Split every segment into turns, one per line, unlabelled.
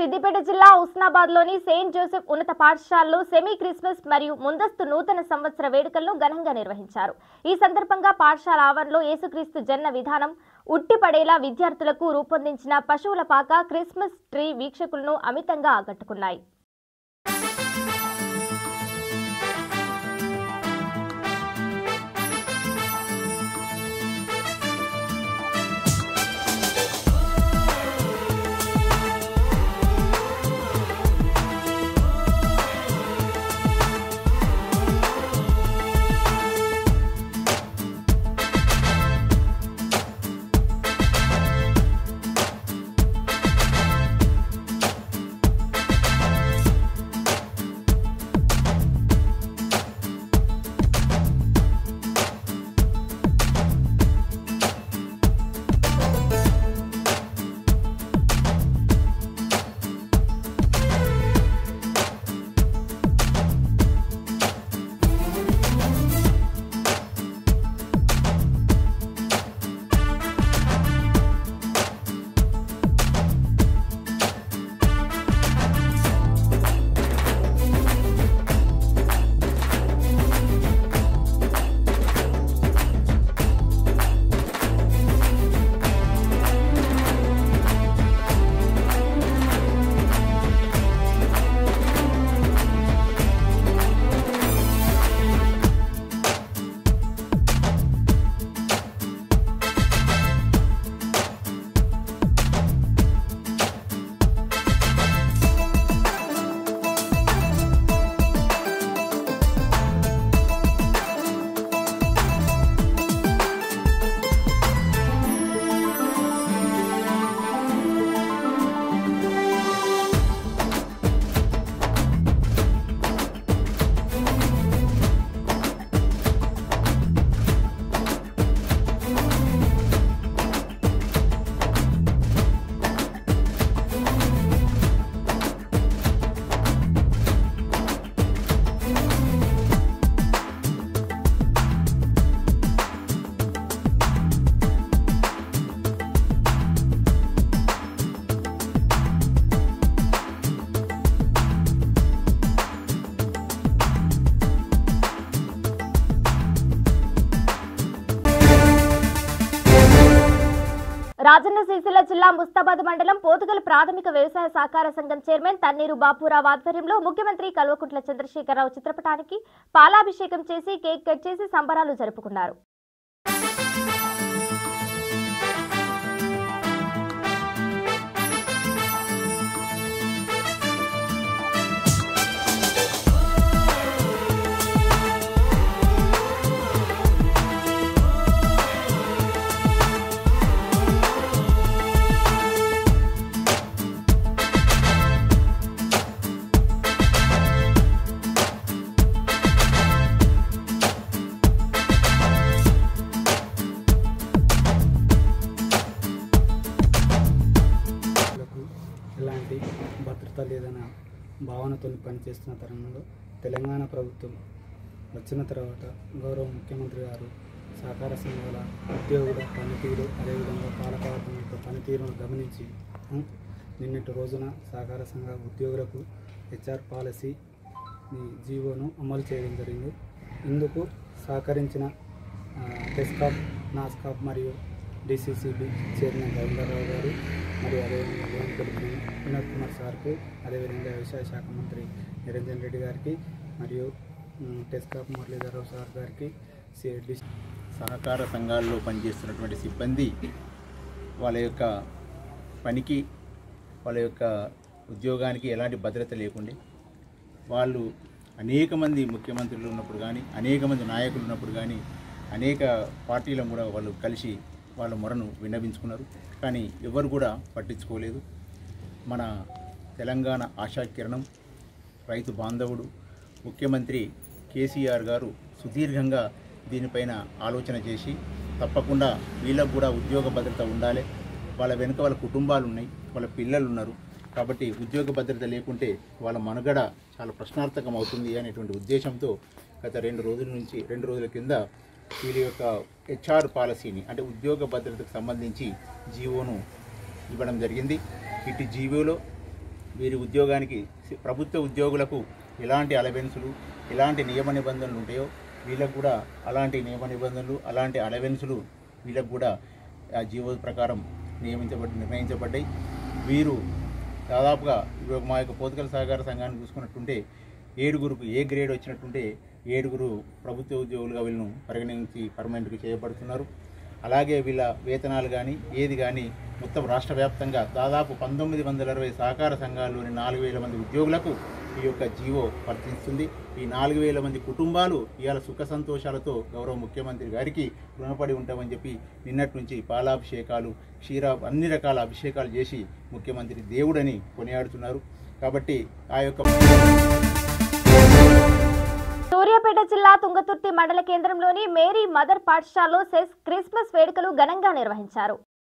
సిద్దిపేట జిల్లా ఉస్నాబాద్ లోని Saint Joseph ఉన్నత పాఠశాలలో సెమీ క్రిస్మస్ మరియు ముందస్తు నూతన సంవత్సర వేడుకలను ఘనంగా నిర్వహించారు ఈ సందర్భంగా పాఠశాల ఆవరణలో యేసుక్రీస్తు జన్మ విధానం ఉట్టిపడేలా విద్యార్థులకు రూపొందించిన పశువుల పాక క్రిస్మస్ ట్రీ వీక్షకులను అమితంగా ఆకట్టుకున్నాయి రాజన్న సిరిసిల్ల జిల్లా ముస్తాబాద్ మండలం పోతుగల్ ప్రాథమిక వ్యవసాయ సహకార సంఘం చైర్మన్ తన్నీరు బాపురావు ఆధ్వర్యంలో ముఖ్యమంత్రి కల్వకుంట్ల చంద్రశేఖరరావు చిత్రపటానికి పాలాభిషేకం చేసి కేక్ కట్ చేసి సంబరాలు జరుపుకున్నారు
లకు ఎలాంటి భద్రత లేదన్న భావనతో పనిచేస్తున్న తరుణంలో తెలంగాణ ప్రభుత్వం వచ్చిన తర్వాత గౌరవ ముఖ్యమంత్రి గారు సహకార సంఘాల ఉద్యోగుల పనితీరు అదేవిధంగా పాలకవర్గం యొక్క పనితీరును గమనించి ఉం, నిన్నటి రోజున సహకార సంఘ ఉద్యోగులకు హెచ్ఆర్ పాలసీ ఈ జీవోను అమలు చేయడం జరిగింది ఇందుకు సహకరించిన ఆ, టెస్కాప్ నాస్కాప్ మరియు డిసిసిబి చైర్మన్ రవీంద్రరావు గారు మరియు అదేవిధంగా వేంకటి వినోద్ కుమార్ సార్కు అదేవిధంగా వ్యవసాయ శాఖ మంత్రి నిరంజన్ రెడ్డి గారికి మరియు ఉమ్, టెస్కాప్ మురళీధరరావు సార్ గారికి సి- డి
సహకార సంఘాల్లో పనిచేస్తున్నటువంటి సిబ్బంది వాళ్ళ యొక్క పనికి వాళ్ళ యొక్క ఉద్యోగానికి ఎలాంటి భద్రత లేకుండే వాళ్ళు అనేక మంది ముఖ్యమంత్రులు ఉన్నప్పుడు కానీ అనేక మంది నాయకులు ఉన్నప్పుడు కానీ అనేక పార్టీలను కూడా వాళ్ళు కలిసి వాళ్ళ మొరను విన్నవించుకున్నారు కానీ ఎవరు కూడా పట్టించుకోలేదు మన తెలంగాణ ఆశాకిరణం రైతు బాంధవుడు ముఖ్యమంత్రి కేసీఆర్ గారు సుదీర్ఘంగా దీనిపైన ఆలోచన చేసి తప్పకుండా వీళ్ళకు కూడా ఉద్యోగ భద్రత ఉండాలి వాళ్ళ వెనుక వాళ్ళ కుటుంబాలు ఉన్నాయి వాళ్ళ పిల్లలు ఉన్నారు కాబట్టి ఉద్యోగ భద్రత లేకుంటే వాళ్ళ మనుగడ చాలా ప్రశ్నార్థకం అవుతుంది అనేటువంటి ఉద్దేశంతో గత రెండు రోజుల నుంచి రెండు రోజుల కింద వీళ్ళ యొక్క హెచ్ఆర్ పాలసీని అంటే ఉద్యోగ భద్రతకు సంబంధించి జీవోను ఇవ్వడం జరిగింది ఇటు జీవోలో వీరి ఉద్యోగానికి సి- ప్రభుత్వ ఉద్యోగులకు ఎలాంటి అలవెన్సులు ఎలాంటి నియమ నిబంధనలు ఉంటాయో వీళ్ళకు కూడా అలాంటి నియమ నిబంధనలు అలాంటి అలవెన్సులు వీళ్ళకు కూడా ఆ జీవో ప్రకారం నియమించబడి నిర్ణయించబడ్డాయి వీరు దాదాపుగా ఇప్పుడు మా యొక్క పోతుకల సహకార సంఘాన్ని చూసుకున్నట్టుంటే ఏడుగురుకు ఏ గ్రేడ్ వచ్చినట్టుంటే ఏడుగురు ప్రభుత్వ ఉద్యోగులుగా వీళ్ళను పరిగణించి పర్మనెంట్గా చేయబడుతున్నారు అలాగే వీళ్ళ వేతనాలు కానీ ఏది కానీ మొత్తం రాష్ట్ర వ్యాప్తంగా దాదాపు పంతొమ్మిది వందల అరవై సహకార సంఘాల్లోని నాలుగు వేల మంది ఉద్యోగులకు ఈ యొక్క జీవో వర్తిస్తుంది ఈ నాలుగు వేల మంది కుటుంబాలు ఇవాళ సుఖ సంతోషాలతో గౌరవ ముఖ్యమంత్రి గారికి రుణపడి ఉంటామని చెప్పి నిన్నటి నుంచి పాలాభిషేకాలు క్షీర అన్ని రకాల అభిషేకాలు చేసి ముఖ్యమంత్రి దేవుడని కొనియాడుతున్నారు కాబట్టి ఆ యొక్క
సూర్యాపేట జిల్లా తుంగతుర్తి మండల కేంద్రంలోని మేరీ మదర్ పాఠశాలలో సెస్ క్రిస్మస్ వేడుకలు ఘనంగా నిర్వహించారు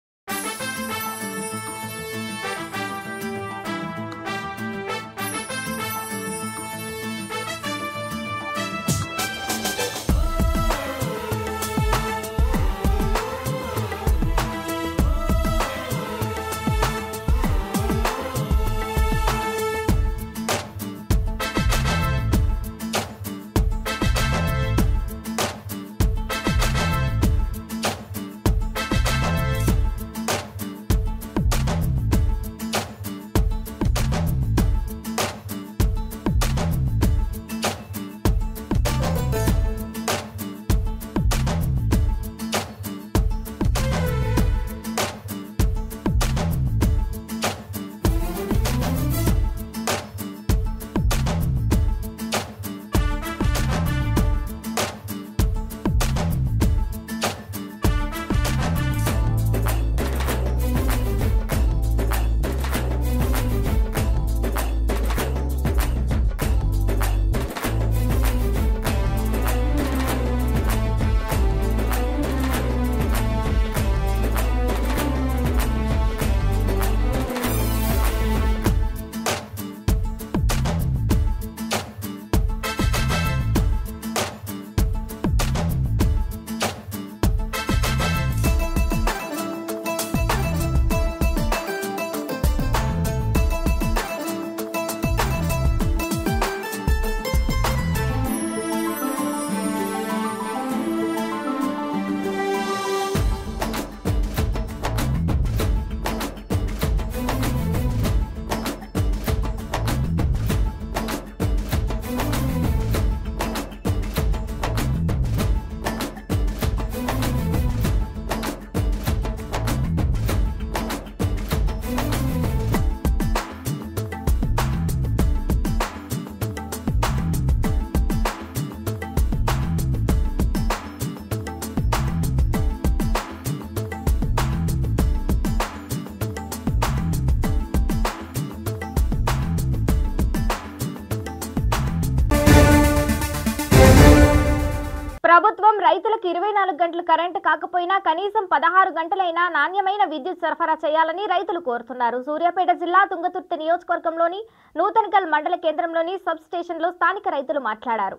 ప్రభుత్వం రైతులకు ఇరవై నాలుగు గంటలు కరెంటు కాకపోయినా కనీసం పదహారు గంటలైనా నాణ్యమైన విద్యుత్ సరఫరా చేయాలని రైతులు కోరుతున్నారు సూర్యాపేట జిల్లా తుంగతుర్తి నియోజకవర్గంలోని నూతనకల్ మండల కేంద్రంలోని సబ్ స్టేషన్లో స్థానిక రైతులు మాట్లాడారు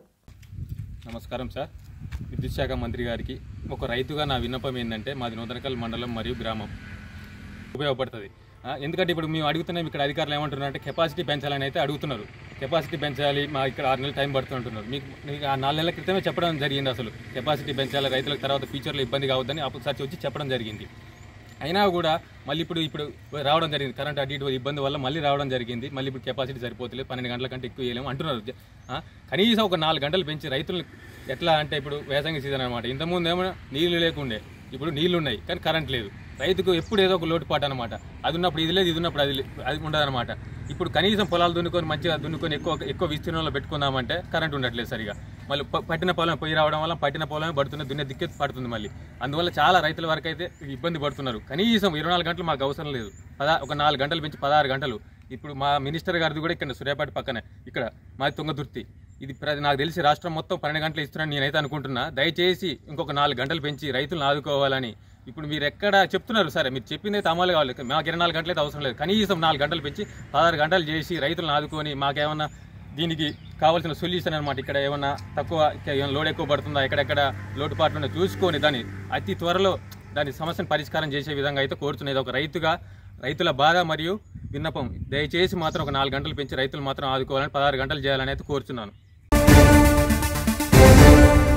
నమస్కారం సార్ విద్యుత్ శాఖ మంత్రి గారికి ఒక రైతుగా నా విన్నపం ఏంటంటే మాది నూతనకల్ మండలం మరియు గ్రామం ఉపయోగపడుతుంది ఆ, ఎందుకంటే ఇప్పుడు మేము అడుగుతున్నాం ఇక్కడ అధికారులు ఏమంటున్నారు అంటే కెపాసిటీ పెంచాలని అయితే అడుగుతున్నారు కెపాసిటీ పెంచాలి మా ఇక్కడ ఆరు నెలలు టైం పడుతుంది అంటున్నారు మీకు మీకు ఆ నాలుగు నెలల క్రితమే చెప్పడం జరిగింది అసలు కెపాసిటీ పెంచాలి రైతులకు తర్వాత ఫ్యూచర్లో ఇబ్బంది కావద్దని ఒకసారి వచ్చి చెప్పడం జరిగింది అయినా కూడా మళ్ళీ ఇప్పుడు ఇప్పుడు రావడం జరిగింది కరెంట్ అటు ఇటు ఇబ్బంది వల్ల మళ్ళీ రావడం జరిగింది మళ్ళీ ఇప్పుడు కెపాసిటీ సరిపోతలేదు పన్నెండు గంటల కంటే ఎక్కువ వేయలేము అంటున్నారు జ- ఆ, కనీసం ఒక నాలుగు గంటలు పెంచి రైతులు ఎట్లా అంటే ఇప్పుడు వేసంగి సీజన్ అనమాట ఇంతకుముందు ఏమో నీళ్లు లేకుండే ఇప్పుడు నీళ్లు ఉన్నాయి కానీ కరెంట్ లేదు రైతుకు ఎప్పుడు ఏదో ఒక లోటుపాటు అనమాట అది ఉన్నప్పుడు ఇది లేదు ఇది ఉన్నప్పుడు అది లే- అది ఉండదన్నమాట ఇప్పుడు కనీసం పొలాలు దున్నుకొని మంచిగా దున్నుకొని ఎక్కువ ఎక్కువ విస్తీర్ణంలో పెట్టుకుందామంటే కరెంట్ ఉండట్లేదు సరిగా మళ్ళీ ప- పట్టిన పొలం పోయి రావడం వల్ల పట్టిన పొలమే పడుతుంది దున్నే దిక్కే పడుతుంది మళ్ళీ అందువల్ల చాలా రైతుల వరకు అయితే ఇబ్బంది పడుతున్నారు కనీసం ఇరవై నాలుగు గంటలు మాకు అవసరం లేదు పదా ఒక నాలుగు గంటలు పెంచి పదహారు గంటలు ఇప్పుడు మా మినిస్టర్ గారిది కూడా ఇక్కడ సూర్యాపేట పక్కనే ఇక్కడ మాది తుంగదుర్తి ఇది ప్ర- నాకు తెలిసి రాష్ట్రం మొత్తం పన్నెండు గంటలు ఇస్తున్నాను నేనైతే అనుకుంటున్నా దయచేసి ఇంకొక నాలుగు గంటలు పెంచి రైతులను ఆదుకోవాలని ఇప్పుడు మీరు ఎక్కడ చెప్తున్నారు సరే మీరు చెప్పింది అయితే అమలు కావాలి మాకు ఇరవై నాలుగు గంటలు అయితే అవసరం లేదు కనీసం నాలుగు గంటలు పెంచి పదహారు గంటలు చేసి రైతులను ఆదుకొని మాకేమన్నా దీనికి కావాల్సిన సొల్యూషన్ అనమాట ఇక్కడ ఏమన్నా తక్కువ ఇక్కడ ఏమైనా లోడ్ ఎక్కువ పడుతుందా ఎక్కడెక్కడ లోటుపాట్లు ఉన్నాయో చూసుకొని దాన్ని అతి త్వరలో దాని సమస్యను పరిష్కారం చేసే విధంగా అయితే కోరుతున్నది ఒక రైతుగా రైతుల బాధ మరియు విన్నపం దయచేసి మాత్రం ఒక నాలుగు గంటలు పెంచి రైతులు మాత్రం ఆదుకోవాలని పదహారు గంటలు చేయాలని అయితే కోరుచున్నాను